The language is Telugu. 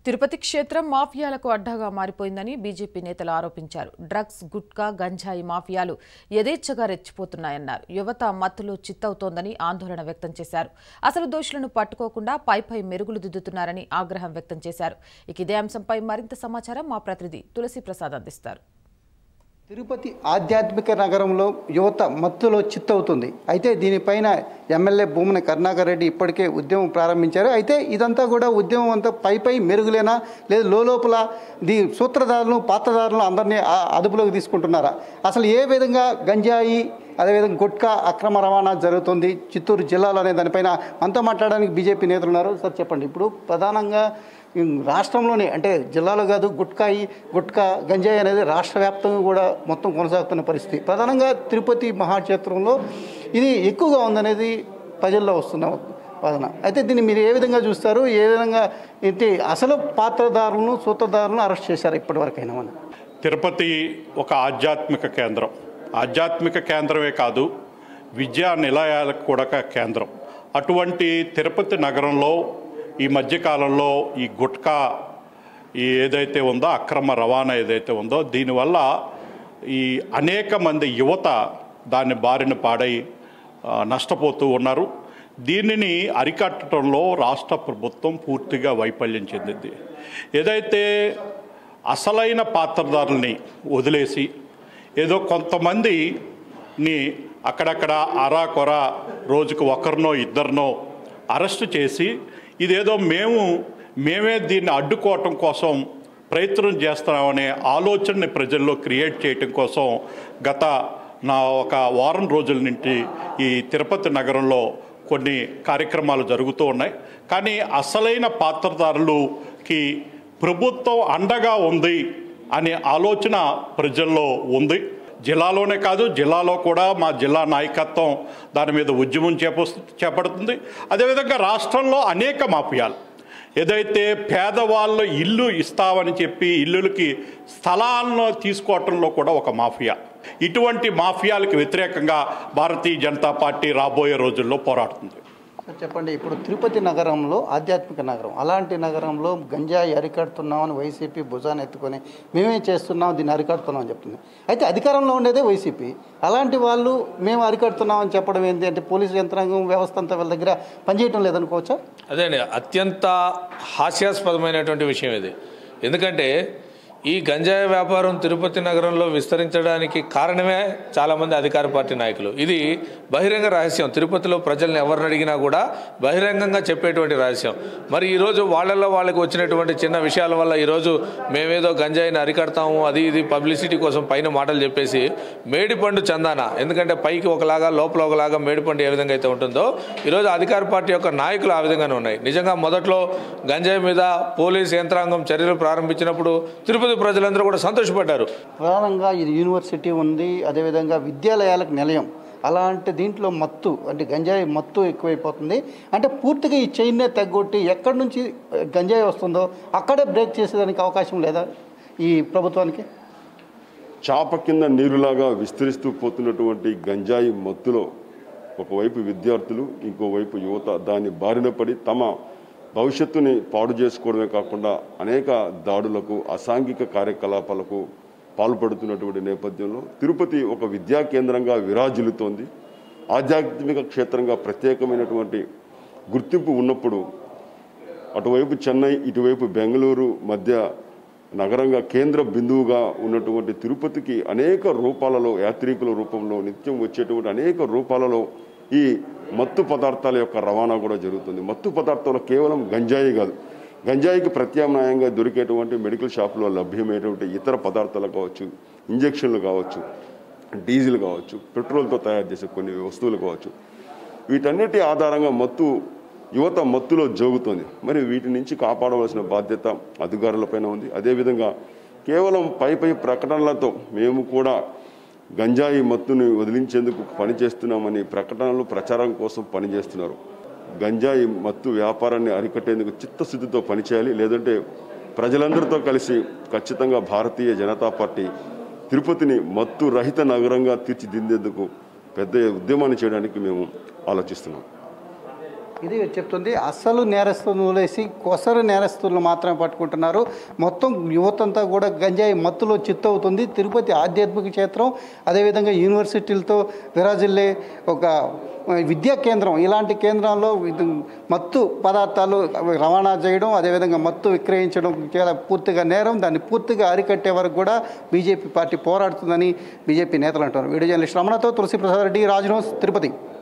తిరుపతి క్షేత్రం మాఫియాలకు అడ్డాగా మారిపోయిందని బీజేపీ నేతలు ఆరోపించారు డ్రగ్స్ గుట్కా గంజాయి మాఫియాలు యథేచ్ఛగా రెచ్చిపోతున్నాయన్నారు యువత మత్తులో చిత్తవుతోందని ఆందోళన వ్యక్తం చేశారు అసలు దోషులను పట్టుకోకుండా పైపై మెరుగులు దిద్దుతున్నారని ఆగ్రహం వ్యక్తం చేశారు ఇక ఇదే అంశంపై మరింత సమాచారం మా ప్రతినిధి తులసి ప్రసాద్ అందిస్తారు తిరుపతి ఆధ్యాత్మిక నగరంలో యువత మత్తులో చిత్తవుతుంది అయితే దీనిపైన ఎమ్మెల్యే భూమన కరుణాకర్ రెడ్డి ఇప్పటికే ఉద్యమం ప్రారంభించారు అయితే ఇదంతా కూడా ఉద్యమం అంతా పై పై మెరుగులేనా లేదా లోపల దీ సూత్రధారులను పాత్రధారులను అందరినీ ఆ- అదుపులోకి తీసుకుంటున్నారా అసలు ఏ విధంగా గంజాయి అదేవిధంగా గుట్కా అక్రమ రవాణా జరుగుతుంది చిత్తూరు జిల్లాలో అనే దానిపైన అంతా మాట్లాడడానికి బీజేపీ నేతలు ఉన్నారు సార్ చెప్పండి ఇప్పుడు ప్రధానంగా ఈ రాష్ట్రంలోనే అంటే జిల్లాలో కాదు గుట్కాయి గుట్కా గంజాయి అనేది రాష్ట్ర వ్యాప్తంగా కూడా మొత్తం కొనసాగుతున్న పరిస్థితి ప్రధానంగా తిరుపతి మహాక్షేత్రంలో ఇది ఎక్కువగా ఉందనేది ప్రజల్లో వస్తున్న వాదన అయితే దీన్ని మీరు ఏ విధంగా చూస్తారు ఏ విధంగా ఏంటి అసలు పాత్రదారులను సూత్రధారులను అరెస్ట్ చేశారు ఇప్పటివరకైనా మనం తిరుపతి ఒక ఆధ్యాత్మిక కేంద్రం ఆధ్యాత్మిక కేంద్రమే కాదు విద్యా నిలయాలకు కూడా ఒక కేంద్రం అటువంటి తిరుపతి నగరంలో ఈ మధ్యకాలంలో ఈ గుట్కా ఈ ఏదైతే ఉందో అక్రమ రవాణా ఏదైతే ఉందో దీనివల్ల ఈ అనేక మంది యువత దాని బారిన పాడై ఆ, నష్టపోతూ ఉన్నారు దీనిని అరికట్టడంలో రాష్ట్ర ప్రభుత్వం పూర్తిగా వైఫల్యం చెందింది ఏదైతే అసలైన పాత్రదారుల్ని వదిలేసి ఏదో కొంతమందిని అక్కడక్కడ అరాకొర రోజుకు ఒకరినో ఇద్దరినో అరెస్టు చేసి ఇదేదో మేము మేమే దీన్ని అడ్డుకోవటం కోసం ప్రయత్నం చేస్తున్నామనే ఆలోచనని ప్రజల్లో క్రియేట్ చేయటం కోసం గత నా ఒక వారం రోజుల నుండి ఈ తిరుపతి నగరంలో కొన్ని కార్యక్రమాలు జరుగుతూ ఉన్నాయి కానీ అసలైన పాత్రదారులకి ప్రభుత్వం అండగా ఉంది అనే ఆలోచన ప్రజల్లో ఉంది జిల్లాలోనే కాదు జిల్లాలో కూడా మా జిల్లా నాయకత్వం దాని మీద ఉద్యమం చేప చేపడుతుంది అదేవిధంగా రాష్ట్రంలో అనేక మాఫియాలు ఏదైతే పేదవాళ్ళు ఇల్లు ఇస్తామని చెప్పి ఇల్లులకి స్థలాలను తీసుకోవటంలో కూడా ఒక మాఫియా ఇటువంటి మాఫియాలకు వ్యతిరేకంగా భారతీయ జనతా పార్టీ రాబోయే రోజుల్లో పోరాడుతుంది సార్ చెప్పండి ఇప్పుడు తిరుపతి నగరంలో ఆధ్యాత్మిక నగరం అలాంటి నగరంలో గంజాయి అరికడుతున్నామని వైసీపీ భుజాన్ని ఎత్తుకొని మేమే చేస్తున్నాం దీన్ని అరికడుతున్నాం అని చెప్తుంది అయితే అధికారంలో ఉండేదే వైసీపీ అలాంటి వాళ్ళు మేము అరికడుతున్నామని చెప్పడం ఏంటి అంటే పోలీసు యంత్రాంగం వ్యవస్థ అంతా వీళ్ళ దగ్గర పనిచేయటం లేదనుకోవచ్చా అదే అండి అత్యంత హాస్యాస్పదమైనటువంటి విషయం ఇది ఎందుకంటే ఈ గంజాయి వ్యాపారం తిరుపతి నగరంలో విస్తరించడానికి కారణమే చాలామంది అధికార పార్టీ నాయకులు ఇది బహిరంగ రహస్యం తిరుపతిలో ప్రజల్ని ఎవరిని అడిగినా కూడా బహిరంగంగా చెప్పేటువంటి రహస్యం మరి ఈరోజు వాళ్ళల్లో వాళ్ళకి వచ్చినటువంటి చిన్న విషయాల వల్ల ఈరోజు మేమేదో గంజాయిని అరికడతాము అది ఇది పబ్లిసిటీ కోసం పైన మాటలు చెప్పేసి మేడిపండు చందాన ఎందుకంటే పైకి ఒకలాగా లోపల ఒకలాగా మేడిపండు ఏ విధంగా అయితే ఉంటుందో ఈరోజు అధికార పార్టీ యొక్క నాయకులు ఆ విధంగానే ఉన్నాయి నిజంగా మొదట్లో గంజాయి మీద పోలీస్ యంత్రాంగం చర్యలు ప్రారంభించినప్పుడు తిరుపతి ప్రజలందరూ కూడా సంతోషపడ్డారు ప్రధానంగా ఇది యూనివర్సిటీ ఉంది అదేవిధంగా విద్యాలయాలకు నిలయం అలాంటి దీంట్లో మత్తు అంటే గంజాయి మత్తు ఎక్కువైపోతుంది అంటే పూర్తిగా ఈ చైన్నే తగ్గొట్టి ఎక్కడి నుంచి గంజాయి వస్తుందో అక్కడే బ్రేక్ చేసేదానికి అవకాశం లేదా ఈ ప్రభుత్వానికి చాప కింద నీరులాగా విస్తరిస్తూ పోతున్నటువంటి గంజాయి మత్తులో ఒకవైపు విద్యార్థులు ఇంకోవైపు యువత దాని బారిన పడి తమ భవిష్యత్తుని పాడు చేసుకోవడమే కాకుండా అనేక దాడులకు అసాంఘిక కార్యకలాపాలకు పాల్పడుతున్నటువంటి నేపథ్యంలో తిరుపతి ఒక విద్యా కేంద్రంగా విరాజిల్లుతోంది ఆధ్యాత్మిక క్షేత్రంగా ప్రత్యేకమైనటువంటి గుర్తింపు ఉన్నప్పుడు అటువైపు చెన్నై ఇటువైపు బెంగళూరు మధ్య నగరంగా కేంద్ర బిందువుగా ఉన్నటువంటి తిరుపతికి అనేక రూపాలలో యాత్రికుల రూపంలో నిత్యం వచ్చేటువంటి అనేక రూపాలలో ఈ మత్తు పదార్థాల యొక్క రవాణా కూడా జరుగుతుంది మత్తు పదార్థాలు కేవలం గంజాయి కాదు గంజాయికి ప్రత్యామ్నాయంగా దొరికేటువంటి మెడికల్ షాపులో లభ్యమైనటువంటి ఇతర పదార్థాలు కావచ్చు ఇంజెక్షన్లు కావచ్చు డీజిల్ కావచ్చు పెట్రోల్తో తయారు చేసే కొన్ని వస్తువులు కావచ్చు వీటన్నిటి ఆధారంగా మత్తు యువత మత్తులో జోగుతోంది మరి వీటి నుంచి కాపాడవలసిన బాధ్యత అధికారులపైన ఉంది అదేవిధంగా కేవలం పై పై ప్రకటనలతో మేము కూడా గంజాయి మత్తుని వదిలించేందుకు పనిచేస్తున్నామని ప్రకటనలు ప్రచారం కోసం పనిచేస్తున్నారు గంజాయి మత్తు వ్యాపారాన్ని అరికట్టేందుకు చిత్తశుద్ధితో పనిచేయాలి లేదంటే ప్రజలందరితో కలిసి ఖచ్చితంగా భారతీయ జనతా పార్టీ తిరుపతిని మత్తు రహిత నగరంగా తీర్చిదిద్దేందుకు పెద్ద ఉద్యమాన్ని చేయడానికి మేము ఆలోచిస్తున్నాం ఇది చెప్తుంది అసలు నేరస్తులను వదిలేసి కొసరు నేరస్తులను మాత్రమే పట్టుకుంటున్నారు మొత్తం యువతంతా కూడా గంజాయి మత్తులో చిత్తవుతుంది తిరుపతి ఆధ్యాత్మిక క్షేత్రం అదేవిధంగా యూనివర్సిటీలతో విరాజిల్లే ఒక విద్యా కేంద్రం ఇలాంటి కేంద్రాల్లో ఇది మత్తు పదార్థాలు రవాణా చేయడం అదేవిధంగా మత్తు విక్రయించడం చాలా పూర్తిగా నేరం దాన్ని పూర్తిగా అరికట్టే వరకు కూడా బీజేపీ పార్టీ పోరాడుతుందని బీజేపీ నేతలు అంటున్నారు వీడియో జర్నలిస్ట్ రమణతో తులసి ప్రసాద్ రెడ్డి రాజ్హౌస్ తిరుపతి